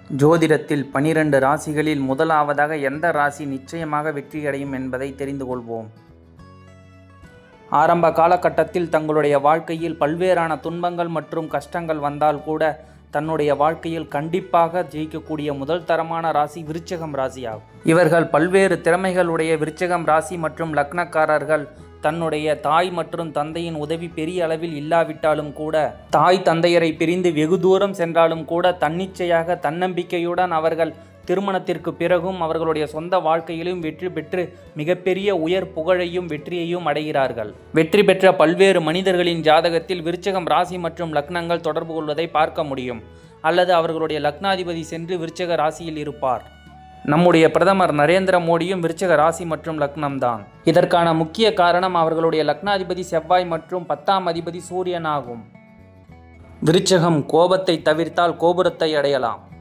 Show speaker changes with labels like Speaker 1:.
Speaker 1: ஜோதிடத்தில் பனிரெண்டு ராசிகளில் முதலாவதாக எந்த ராசி நிச்சயமாக வெற்றியடையும் என்பதை தெரிந்து கொள்வோம் ஆரம்ப காலகட்டத்தில் தங்களுடைய வாழ்க்கையில் பல்வேறான துன்பங்கள் மற்றும் கஷ்டங்கள் வந்தால் கூட தன்னுடைய வாழ்க்கையில் கண்டிப்பாக ஜெயிக்கக்கூடிய முதல் தரமான ராசி விருச்சகம் ராசியாகும் இவர்கள் பல்வேறு திறமைகளுடைய விருச்சகம் ராசி மற்றும் லக்னக்காரர்கள் தன்னுடைய தாய் மற்றும் தந்தையின் உதவி பெரிய அளவில் இல்லாவிட்டாலும் கூட தாய் தந்தையரை பிரிந்து வெகு தூரம் சென்றாலும் கூட தன்னிச்சையாக தன்னம்பிக்கையுடன் அவர்கள் திருமணத்திற்கு பிறகும் அவர்களுடைய சொந்த வாழ்க்கையிலும் வெற்றி பெற்று மிகப்பெரிய உயர் புகழையும் வெற்றியையும் அடைகிறார்கள் வெற்றி பெற்ற பல்வேறு மனிதர்களின் ஜாதகத்தில் விருச்சகம் ராசி மற்றும் லக்னங்கள் தொடர்பு கொள்வதை பார்க்க முடியும் அல்லது அவர்களுடைய லக்னாதிபதி சென்று விருச்சக ராசியில் இருப்பார் நம்முடைய பிரதமர் நரேந்திர மோடியும் விருச்சக ராசி மற்றும் லக்னம் தான் இதற்கான முக்கிய காரணம் அவர்களுடைய லக்னாதிபதி செவ்வாய் மற்றும் பத்தாம் அதிபதி சூரியன் ஆகும் விருச்சகம் கோபத்தை தவிர்த்தால் கோபுரத்தை அடையலாம்